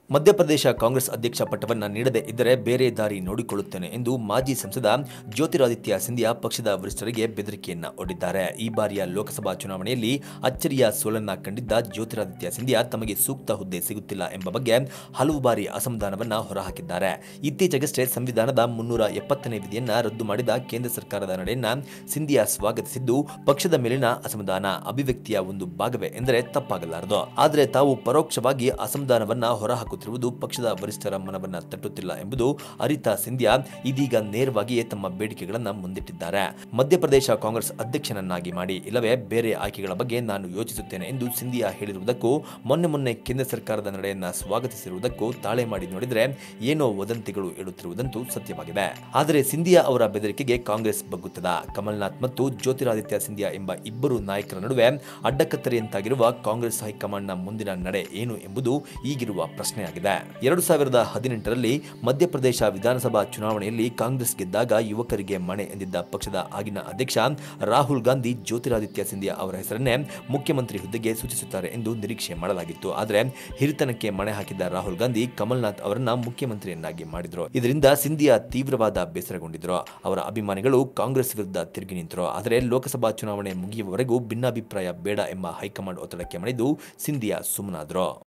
ಮಧ್ಯಪ್ರದೇಶ ಕಾಂಗ್ರೆಸ್ ಅಧ್ಯಕ್ಷ ಪಟ್ಟವನ್ನ ನೀಡದೇ ಇದ್ದರೆ ಬೇರೆ ದಾರಿ ನೋಡಿಕೊಳ್ಳುತ್ತೇನೆ ಎಂದು ಮಾಜಿ ಸಂಸದ ಜ್ಯೋತಿರಾದಿತ್ಯ ಸಿಂಧಿಯಾ ಪಕ್ಷದ ವರಿಷ್ಠರಿಗೆ ಬೆದರಿಕೆಯನ್ನ ಒಡ್ಡಿದ್ದಾರೆ ಈ ಬಾರಿಯ ಲೋಕಸಭಾ ಚುನಾವಣೆಯಲ್ಲಿ ಅಚ್ಚರಿಯ ಸೋಲನ್ನ ಕಂಡಿದ್ದ ಜ್ಯೋತಿರಾದಿತ್ಯ ಸಿಂಧಿಯಾ ತಮಗೆ ಸೂಕ್ತ ಹುದ್ದೆ ಸಿಗುತ್ತಿಲ್ಲ ಎಂಬ ಬಗ್ಗೆ ಹಲವು ಬಾರಿ ಅಸಮಾಧಾನವನ್ನ ಹೊರಹಾಕಿದ್ದಾರೆ ಇತ್ತೀಚೆಗಷ್ಟೇ ಸಂವಿಧಾನದ ಮುನ್ನೂರ ಎಪ್ಪತ್ತನೇ ವಿಧಿಯನ್ನ ರದ್ದು ಮಾಡಿದ ಕೇಂದ್ರ ಸರ್ಕಾರದ ನಡೆಯನ್ನ ಸಿಂಧಿಯಾ ಸ್ವಾಗತಿಸಿದ್ದು ಪಕ್ಷದ ಮೇಲಿನ ಅಸಮಾಧಾನ ಅಭಿವ್ಯಕ್ತಿಯ ಒಂದು ಭಾಗವೇ ಎಂದರೆ ತಪ್ಪಾಗಲಾರದು ಆದರೆ ತಾವು ಪರೋಕ್ಷವಾಗಿ ಅಸಮಾಧಾನವನ್ನ ಹೊರಹಾಕುತ್ತಿರುವುದು ಪಕ್ಷದ ವರಿಷ್ಠರ ಮನವನ್ನ ತಟ್ಟುತ್ತಿಲ್ಲ ಎಂಬುದು ಅರಿತಾ ಸಿಂಧ್ಯಾ ಇದೀಗ ನೇರವಾಗಿಯೇ ತಮ್ಮ ಬೇಡಿಕೆಗಳನ್ನ ಮುಂದಿಟ್ಟಿದ್ದಾರೆ ಮಧ್ಯಪ್ರದೇಶ ಕಾಂಗ್ರೆಸ್ ಅಧ್ಯಕ್ಷನನ್ನಾಗಿ ಮಾಡಿ ಇಲ್ಲವೇ ಬೇರೆ ಆಯ್ಕೆಗಳ ಬಗ್ಗೆ ನಾನು ಯೋಚಿಸುತ್ತೇನೆ ಎಂದು ಸಿಂಧಿಯಾ ಹೇಳಿರುವುದಕ್ಕೂ ಮೊನ್ನೆ ಮೊನ್ನೆ ಕೇಂದ್ರ ಸರ್ಕಾರದ ನಡೆಯನ್ನ ಸ್ವಾಗತಿಸಿರುವುದಕ್ಕೂ ತಾಳೆ ಮಾಡಿ ನೋಡಿದರೆ ಏನೋ ವದಂತಿಗಳು ಹೇಳುತ್ತಿರುವುದಂತೂ ಸತ್ಯವಾಗಿದೆ ಆದರೆ ಸಿಂಧಿಯಾ ಅವರ ಬೆದರಿಕೆಗೆ ಕಾಂಗ್ರೆಸ್ ಬಗ್ಗುತ್ತದ ಕಮಲ್ನಾಥ್ ಮತ್ತು ಜ್ಯೋತಿರಾದಿತ್ಯ ಸಿಂಧಿಯಾ ಎಂಬ ಇಬ್ಬರು ನಾಯಕರ ನಡುವೆ ಅಡ್ಡಕತ್ತರಿಯಂತಾಗಿರುವ ಕಾಂಗ್ರೆಸ್ ಹೈಕಮಾಂಡ್ನ ಮುಂದಿನ ನಡೆ ಏನು ಎಂಬುದು ಈಗಿರುವ ಪ್ರಶ್ನೆಯಾಗಿದೆ ಎರಡು ಸಾವಿರದ ಹದಿನೆಂಟರಲ್ಲಿ ಮಧ್ಯಪ್ರದೇಶ ವಿಧಾನಸಭಾ ಚುನಾವಣೆಯಲ್ಲಿ ಕಾಂಗ್ರೆಸ್ ಗೆದ್ದಾಗ ಯುವಕರಿಗೆ ಮಣೆ ಎಂದಿದ್ದ ಪಕ್ಷದ ಆಗಿನ ಅಧ್ಯಕ್ಷ ರಾಹುಲ್ ಗಾಂಧಿ ಜ್ಯೋತಿರಾದಿತ್ಯ ಸಿಂಧಿಯಾ ಅವರ ಹೆಸರನ್ನೇ ಮುಖ್ಯಮಂತ್ರಿ ಹುದ್ದೆಗೆ ಸೂಚಿಸುತ್ತಾರೆ ಎಂದು ನಿರೀಕ್ಷೆ ಮಾಡಲಾಗಿತ್ತು ಆದರೆ ಹಿರಿತನಕ್ಕೆ ಮಣೆ ಹಾಕಿದ್ದ ರಾಹುಲ್ ಗಾಂಧಿ ಕಮಲ್ನಾಥ್ ಅವರನ್ನ ಮುಖ್ಯಮಂತ್ರಿಯನ್ನಾಗಿ ಮಾಡಿದ್ರು ಇದರಿಂದ ಸಿಂಧಿಯಾ ತೀವ್ರವಾದ ಬೇಸರಗೊಂಡಿದ್ರು ಅವರ ಅಭಿಮಾನಿಗಳು ಕಾಂಗ್ರೆಸ್ ವಿರುದ್ಧ ತಿರುಗಿ ನಿಂತರು ಆದರೆ ಲೋಕಸಭಾ ಚುನಾವಣೆ ಮುಗಿಯುವವರೆಗೂ ಭಿನ್ನಾಭಿಪ್ರಾಯ ಬೇಡ ಎಂಬ ಹೈಕಮಾಂಡ್ ಒತ್ತಡಕ್ಕೆ ಮಣಿದು ಸಿಂಧಿಯಾ ಸುಮ್ಮನಾದ್ರು